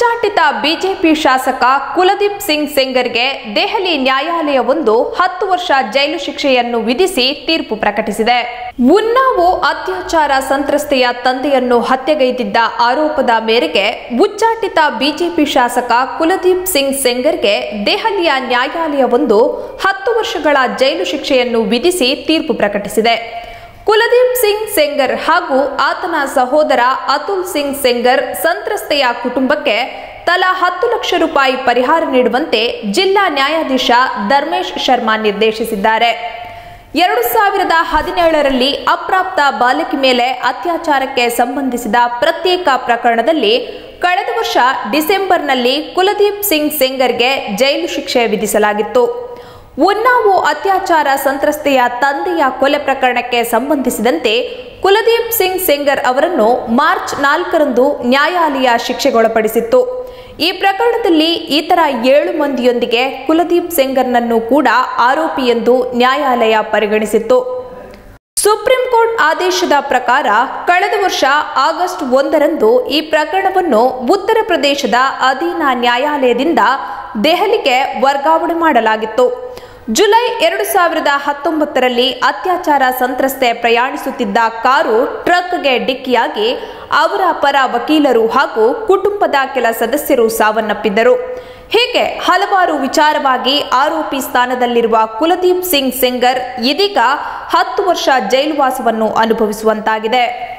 ಉಚ್ಚಾಟಿತ BJP ಶಾಸಕ ಕುಲದೀಪ್ ಸಿಂಗ್ ಸೆಂಗರ್ಗೆ ದೆಹಲಿ ನ್ಯಾಯಾಲಯವೊಂದು ಹತ್ತು ವರ್ಷ ಜೈಲು ಶಿಕ್ಷೆಯನ್ನು ವಿಧಿಸಿ ತೀರ್ಪು ಪ್ರಕಟಿಸಿದೆ ಉನ್ನಾವೋ ಅತ್ಯಾಚಾರ ಸಂತ್ರಸ್ತೆಯ ತಂದೆಯನ್ನು ಹತ್ಯೆಗೈದಿದ್ದ ಆರೋಪದ ಮೇರೆಗೆ ಉಚ್ಚಾಟಿತ ಬಿಜೆಪಿ ಶಾಸಕ ಕುಲದೀಪ್ ಸಿಂಗ್ ಸೆಂಗರ್ಗೆ ದೆಹಲಿಯ ನ್ಯಾಯಾಲಯವೊಂದು ಹತ್ತು ವರ್ಷಗಳ ಜೈಲು ಶಿಕ್ಷೆಯನ್ನು ವಿಧಿಸಿ ತೀರ್ಪು ಪ್ರಕಟಿಸಿದೆ ಕುಲದೀಪ್ ಸಿಂಗ್ ಸೆಂಗರ್ ಹಾಗೂ ಆತನ ಸಹೋದರ ಅತುಲ್ ಸಿಂಗ್ ಸೆಂಗರ್ ಸಂತ್ರಸ್ತೆಯ ಕುಟುಂಬಕ್ಕೆ ತಲಾ ಹತ್ತು ಲಕ್ಷ ರೂಪಾಯಿ ಪರಿಹಾರ ನೀಡುವಂತೆ ಜಿಲ್ಲಾ ನ್ಯಾಯಾಧೀಶ ಧರ್ಮೇಶ್ ಶರ್ಮಾ ನಿರ್ದೇಶಿಸಿದ್ದಾರೆ ಎರಡು ಸಾವಿರದ ಹದಿನೇಳರಲ್ಲಿ ಅಪ್ರಾಪ್ತ ಬಾಲಕಿ ಮೇಲೆ ಅತ್ಯಾಚಾರಕ್ಕೆ ಸಂಬಂಧಿಸಿದ ಪ್ರತ್ಯೇಕ ಪ್ರಕರಣದಲ್ಲಿ ಕಳೆದ ವರ್ಷ ಡಿಸೆಂಬರ್ನಲ್ಲಿ ಕುಲದೀಪ್ ಸಿಂಗ್ ಸೆಂಗರ್ಗೆ ಜೈಲು ಶಿಕ್ಷೆ ವಿಧಿಸಲಾಗಿತ್ತು ಉನ್ನಾವೋ ಅತ್ಯಾಚಾರ ಸಂತ್ರಸ್ತೆಯ ತಂದೆಯ ಕೊಲೆ ಪ್ರಕರಣಕ್ಕೆ ಸಂಬಂಧಿಸಿದಂತೆ ಕುಲದೀಪ್ ಸಿಂಗ್ ಸೆಂಗರ್ ಅವರನ್ನು ಮಾರ್ಚ್ ನಾಲ್ಕರಂದು ನ್ಯಾಯಾಲಯ ಶಿಕ್ಷೆಗೊಳಪಡಿಸಿತ್ತು ಈ ಪ್ರಕರಣದಲ್ಲಿ ಇತರ ಏಳು ಮಂದಿಯೊಂದಿಗೆ ಕುಲದೀಪ್ ಸೆಂಗರ್ನನ್ನು ಕೂಡ ಆರೋಪಿ ಎಂದು ನ್ಯಾಯಾಲಯ ಪರಿಗಣಿಸಿತ್ತು ಸುಪ್ರೀಂ ಕೋರ್ಟ್ ಆದೇಶದ ಪ್ರಕಾರ ಕಳೆದ ವರ್ಷ ಆಗಸ್ಟ್ ಒಂದರಂದು ಈ ಪ್ರಕರಣವನ್ನು ಉತ್ತರ ಪ್ರದೇಶದ ಅಧೀನ ನ್ಯಾಯಾಲಯದಿಂದ ದೆಹಲಿಗೆ ವರ್ಗಾವಣೆ ಮಾಡಲಾಗಿತ್ತು ಜುಲೈ ಎರಡು ಸಾವಿರದ ಹತ್ತೊಂಬತ್ತರಲ್ಲಿ ಅತ್ಯಾಚಾರ ಸಂತ್ರಸ್ತೆ ಪ್ರಯಾಣಿಸುತ್ತಿದ್ದ ಕಾರು ಟ್ರಕ್ಗೆ ಡಿಕ್ಕಿಯಾಗಿ ಅವರ ಪರ ವಕೀಲರು ಹಾಗೂ ಕುಟುಂಬದ ಕೆಲ ಸದಸ್ಯರು ಸಾವನ್ನಪ್ಪಿದ್ದರು ಹೀಗೆ ಹಲವಾರು ವಿಚಾರವಾಗಿ ಆರೋಪಿ ಸ್ಥಾನದಲ್ಲಿರುವ ಕುಲದೀಪ್ ಸಿಂಗ್ ಸೆಂಗರ್ ಇದೀಗ ಹತ್ತು ವರ್ಷ ಜೈಲುವಾಸವನ್ನು ಅನುಭವಿಸುವಂತಾಗಿದೆ